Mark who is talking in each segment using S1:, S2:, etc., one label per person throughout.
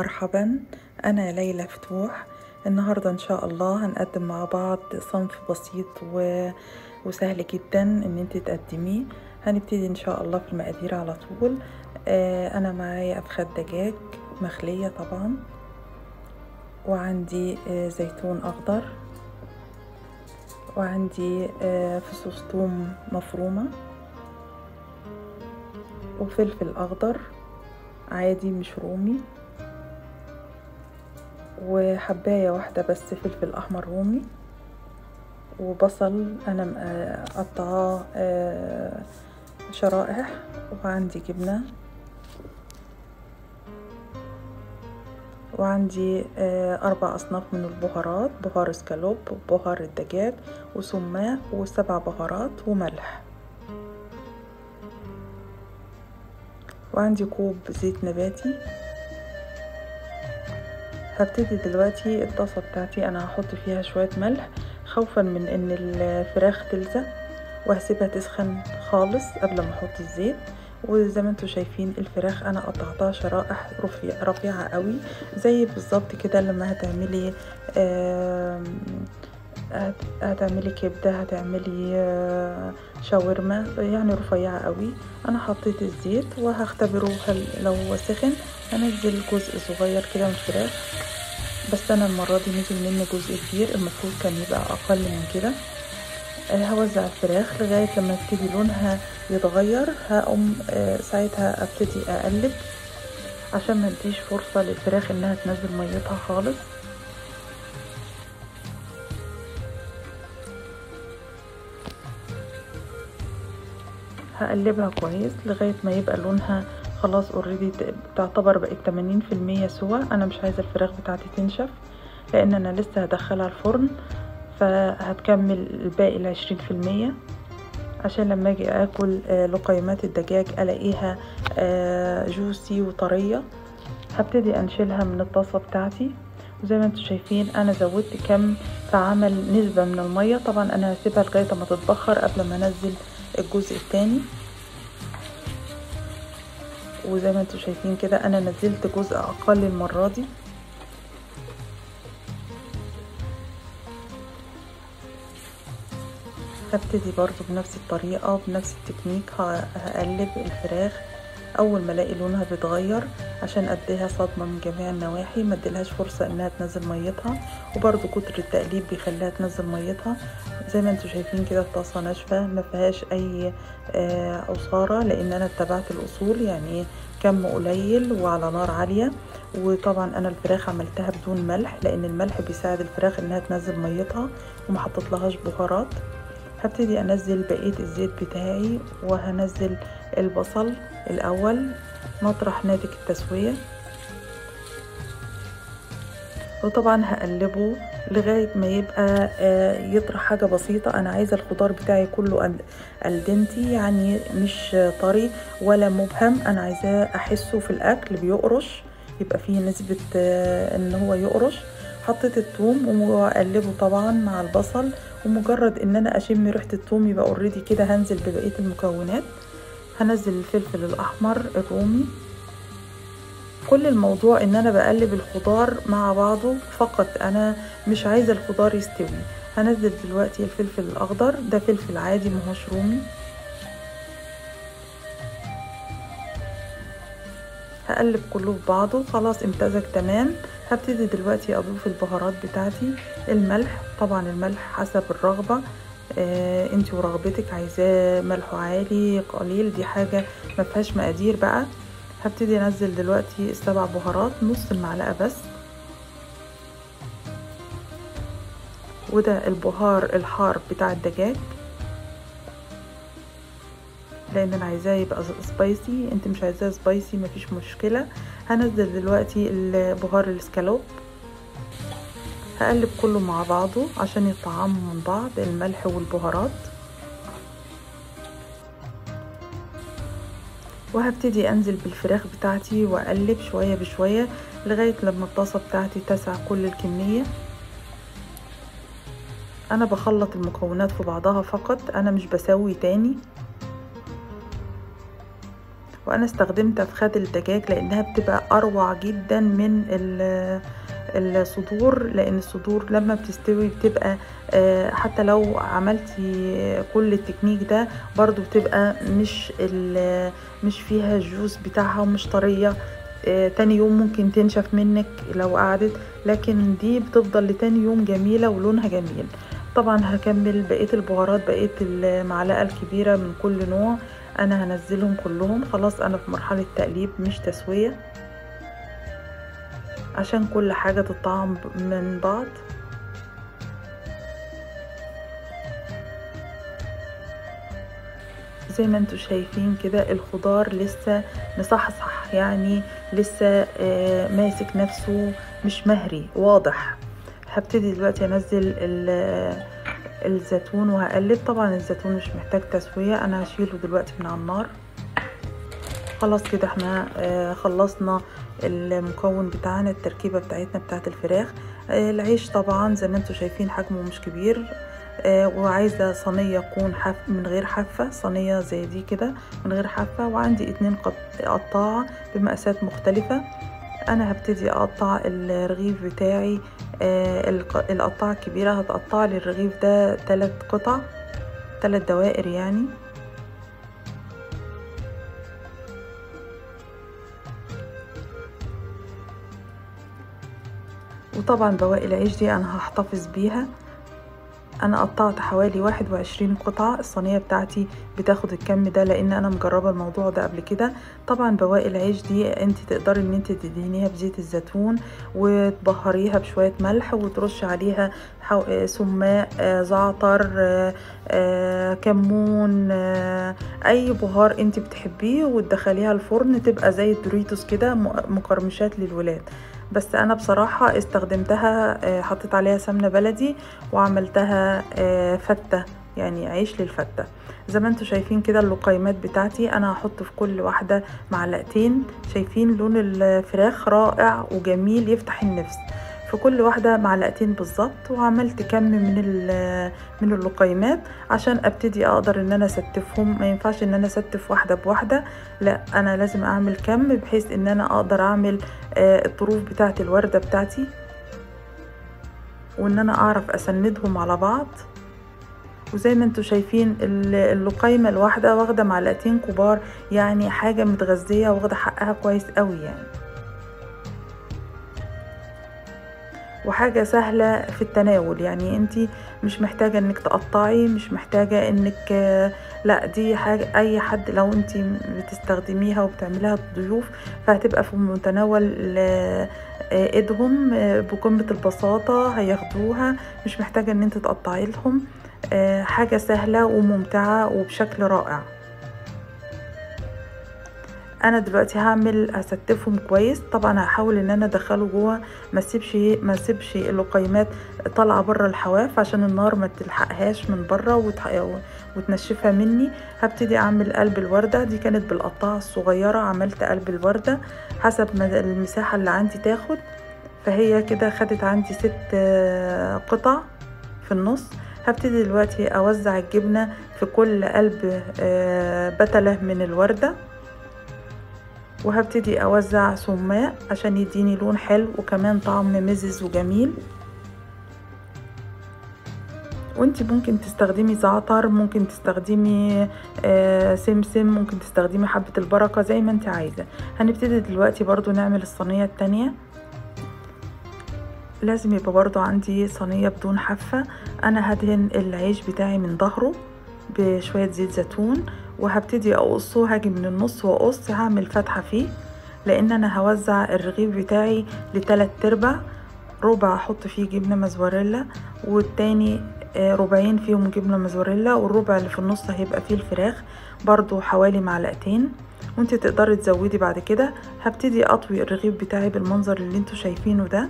S1: مرحبا أنا ليلى فتوح النهاردة إن شاء الله هنقدم مع بعض صنف بسيط و... وسهل جدا إن انت تقدميه هنبتدي إن شاء الله في المقادير على طول آه أنا معايا أفخاد دجاج مخلية طبعا وعندي آه زيتون أخضر وعندي آه فصوص ثوم مفرومة وفلفل أخضر عادي مش رومي وحباية واحدة بس فلفل أحمر رومي وبصل أنا مقطعاه شرائح وعندي جبنة وعندي أربع أصناف من البهارات بهار اسكالوب وبهار الدجاج وسماق وسبع بهارات وملح وعندي كوب زيت نباتي هبتدي دلوقتي الطاسة بتاعتي انا هحط فيها شوية ملح خوفا من ان الفراخ تلزق وهسيبها تسخن خالص قبل ما احط الزيت وزي ما انتم شايفين الفراخ انا قطعتها شرائح رفيع رفيعة قوي زي بالظبط كده لما هتعملي هتعملي كبدة هتعملي شاورما يعني رفيعة قوي انا حطيت الزيت وهختبره هل لو سخن هنزل جزء صغير كده من الفراخ بس انا المرة دي نزل مني جزء كبير المفروض كان يبقى اقل من كده هوزع الفراخ لغاية لما يبتدي لونها يتغير هقوم ساعتها ابتدي اقلب عشان ما اديش فرصة للفراخ انها تنزل ميتها خالص هقلبها كويس لغاية ما يبقى لونها خلاص اوريدي تعتبر بقت تمانين في المية سوا انا مش عايزة الفراخ بتاعتي تنشف لان انا لسه هدخلها الفرن فهتكمل الباقي العشرين في المية عشان لما اجي اكل لقيمات الدجاج الاقيها جوسي وطرية هبتدي انشلها من الطاسة بتاعتي وزي ما انتم شايفين انا زودت كم فعمل نسبة من المية طبعا انا هسيبها لغاية ما تتبخر قبل ما انزل الجزء التاني وزي ما انتم شايفين كده انا نزلت جزء اقل المرة دي هبتدي برضو بنفس الطريقة بنفس التكنيك هقلب الفراخ اول ما الاقي لونها بيتغير عشان اديها صدمه من جميع النواحي ما اديلهاش فرصه انها تنزل ميتها وبرده كتر التقليب بيخليها تنزل ميتها زي ما انتم شايفين كده الطاسه ناشفه ما فيهاش اي عصاره لان انا اتبعت الاصول يعني كم قليل وعلى نار عاليه وطبعا انا الفراخ عملتها بدون ملح لان الملح بيساعد الفراخ انها تنزل ميتها وما حطيتلهاش بهارات هبتدي انزل بقيه الزيت بتاعي وهنزل البصل الاول مطرح ناتج التسويه وطبعا هقلبه لغايه ما يبقى يطرح حاجه بسيطه انا عايزه الخضار بتاعي كله الدنتي يعني مش طري ولا مبهم انا عايزاه احسه في الاكل بيقرش يبقى فيه نسبه ان هو يقرش حطيت الثوم واقلبه طبعا مع البصل ومجرد ان انا اشم ريحه الثوم يبقى اوريدي كده هنزل ببقيه المكونات هنزل الفلفل الاحمر الرومي كل الموضوع ان انا بقلب الخضار مع بعضه فقط انا مش عايزه الخضار يستوي هنزل دلوقتي الفلفل الاخضر ده فلفل عادي مهوش رومي هقلب كله في بعضه خلاص امتزج تمام هبتدي دلوقتي اضيف البهارات بتاعتي الملح طبعا الملح حسب الرغبه آه انت ورغبتك عايزاه ملحه عالي قليل دي حاجه ما فيهاش مقادير بقى هبتدي انزل دلوقتي السبع بهارات نص المعلقه بس وده البهار الحار بتاع الدجاج لان انا عايزاه يبقى سبايسي انت مش عايزاه سبايسي مفيش مشكله هنزل دلوقتي البهار الاسكالوب هقلب كله مع بعضه عشان يطعموا من بعض الملح والبهارات وهبتدي انزل بالفراخ بتاعتي واقلب شويه بشويه لغايه لما الطاسه بتاعتي تسع كل الكميه انا بخلط المكونات في بعضها فقط انا مش بسوي تاني وانا استخدمت افخاذ الدجاج لانها بتبقى اروع جدا من الصدور لان الصدور لما بتستوي بتبقى حتى لو عملتي كل التكنيك ده برضو بتبقى مش مش فيها الجوز بتاعها ومش طريه تاني يوم ممكن تنشف منك لو قعدت لكن دي بتفضل لتاني يوم جميلة ولونها جميل طبعا هكمل بقية البهارات بقية المعلقة الكبيرة من كل نوع انا هنزلهم كلهم خلاص انا في مرحلة تقليب مش تسوية عشان كل حاجة تطعم من بعض زي ما انتم شايفين كده الخضار لسه مصحصح يعني لسه ماسك نفسه مش مهري واضح هبتدي دلوقتي انزل الزيتون وهقلب طبعا الزيتون مش محتاج تسوية انا هشيله دلوقتي من على النار خلاص كده احنا خلصنا المكون بتاعنا التركيبة بتاعتنا بتاعت الفراخ العيش طبعا زي ما انتم شايفين حجمه مش كبير وعايزة صينية تكون حف من غير حافة صينية زي دي كده من غير حافة وعندي اتنين قطاعة بمقاسات مختلفة انا هبتدي اقطع الرغيف بتاعي القطاعة الكبيرة هتقطع لي الرغيف ده تلات قطع تلات دوائر يعني وطبعا بواقي العيش دي انا هحتفظ بيها انا قطعت حوالي واحد وعشرين قطعة الصينية بتاعتي بتاخد الكم ده لان انا مجربة الموضوع ده قبل كده طبعا بواقي العيش دي انت تقدري ان انت تدهنيها بزيت الزيتون وتبهريها بشوية ملح وترش عليها سماء زعتر كمون اي بهار انت بتحبيه وتدخليها الفرن تبقى زي الدوريتوس كده مقرمشات للولاد بس انا بصراحة استخدمتها حطيت عليها سمنة بلدي وعملتها فتة يعني عيش للفتة زي ما انتم شايفين كده اللقيمات بتاعتي انا هحط في كل واحدة معلقتين شايفين لون الفراخ رائع وجميل يفتح النفس في كل واحدة معلقتين بالظبط وعملت كم من من اللقيمات عشان ابتدي اقدر ان انا استفهم ما ينفعش ان انا استف واحدة بواحدة لا انا لازم اعمل كم بحيث ان انا اقدر اعمل الطروف بتاعة الوردة بتاعتي وان انا اعرف اسندهم على بعض وزي ما انتم شايفين اللقيمة الواحدة واخدة معلقتين كبار يعني حاجة متغذية واخدة حقها كويس قوي يعني وحاجة سهلة في التناول يعني انت مش محتاجة انك تقطعي مش محتاجة انك لا دي حاجة اي حد لو انت بتستخدميها وبتعمليها ضيوف فهتبقى في متناول ايدهم بقمة البساطة هياخدوها مش محتاجة ان انت تقطعي لهم حاجة سهلة وممتعة وبشكل رائع انا دلوقتي هعمل هستفهم كويس طبعا هحاول ان انا ادخله جوه ما اسيبش ما اسيبش اللقيمات طالعه بره الحواف عشان النار ما تلحقهاش من بره وتح... وتنشفها مني هبتدي اعمل قلب الورده دي كانت بالقطاعه الصغيره عملت قلب الورده حسب ما المساحه اللي عندي تاخد فهي كده خدت عندي ست قطع في النص هبتدي دلوقتي اوزع الجبنه في كل قلب بتله من الورده وهبتدي اوزع سماء عشان يديني لون حلو وكمان طعم مزز وجميل وانت ممكن تستخدمي زعتر ممكن تستخدمي آه سمسم ممكن تستخدمي حبة البركة زي ما انت عايزة هنبتدي دلوقتي برضو نعمل الصينية التانية لازم يبقى برضو عندي صينية بدون حافة انا هدهن العيش بتاعي من ظهره بشوية زيت زيتون وهبتدي اقصه هاجي من النص واقص هعمل فتحة فيه لان انا هوزع الرغيف بتاعي لتلات ارباع ربع احط فيه جبنة موزاريلا والتاني ربعين فيهم جبنة موزاريلا والربع اللي في النص هيبقى فيه الفراخ برضو حوالي معلقتين وانت تقدري تزودي بعد كده هبتدي اطوي الرغيف بتاعي بالمنظر اللي انتوا شايفينه ده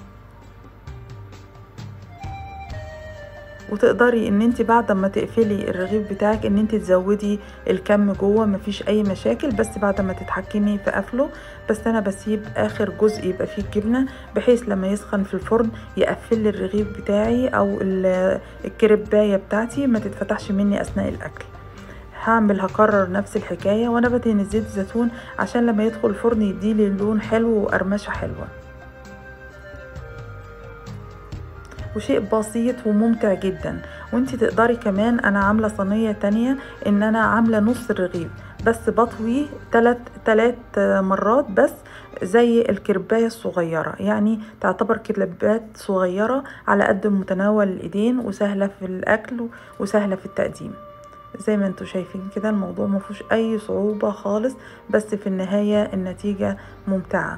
S1: وتقدري ان انت بعد ما تقفلي الرغيف بتاعك ان انت تزودي الكم جوه مفيش اي مشاكل بس بعد ما تتحكمي في قفله بس انا بسيب اخر جزء يبقى فيه الجبنه بحيث لما يسخن في الفرن يقفل لي الرغيف بتاعي او الكريبايه بتاعتي ما تتفتحش مني اثناء الاكل هعمل هكرر نفس الحكاية وانا بدهن الزيت الزيتون عشان لما يدخل الفرن يديلي لون حلو وقرمشة حلوة وشيء بسيط وممتع جدا وانتي تقدري كمان انا عاملة صينية تانية ان انا عاملة نص الرغيف بس بطوي تلات تلات مرات بس زي الكرباية الصغيرة يعني تعتبر كربات صغيرة على قد متناول الايدين وسهلة في الاكل وسهلة في التقديم زي ما انتوا شايفين كده الموضوع ما فيهوش اي صعوبة خالص بس في النهاية النتيجة ممتعة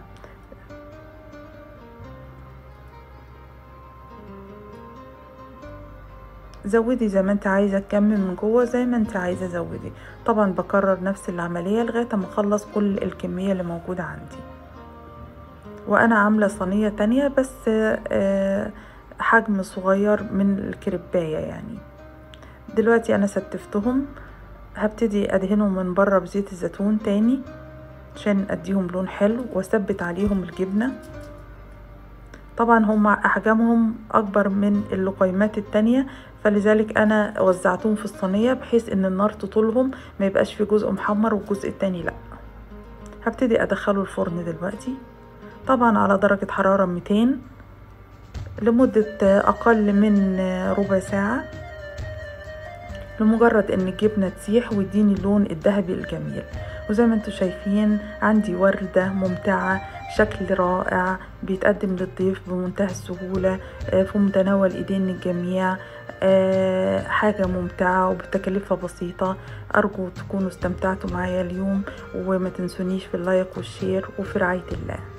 S1: زودي زي ما انت عايزة تكمل من جوه زي ما انت عايزة زودي طبعا بكرر نفس العملية لغاية ما اخلص كل الكمية اللي موجودة عندي وانا عاملة صينية تانية بس حجم صغير من الكريباية يعني دلوقتي انا ستفتهم هبتدي ادهنهم من بره بزيت الزيتون تاني عشان اديهم لون حلو واثبت عليهم الجبنة طبعا هم احجامهم اكبر من اللقيمات التانية فلذلك انا وزعتهم في الصينية بحيث ان النار تطولهم ما يبقاش في جزء محمر والجزء التاني لا هبتدي ادخله الفرن دلوقتي طبعا على درجة حرارة 200 لمدة اقل من ربع ساعة لمجرد ان الجبنة تسيح ويديني اللون الذهبي الجميل وزي ما انتم شايفين عندي وردة ممتعة شكل رائع بيتقدم للضيف بمنتهى السهولة في متناول ايدين الجميع حاجة ممتعة وبتكلفة بسيطة أرجو تكونوا استمتعتوا معايا اليوم وما تنسونيش في اللايك والشير وفي رعاية الله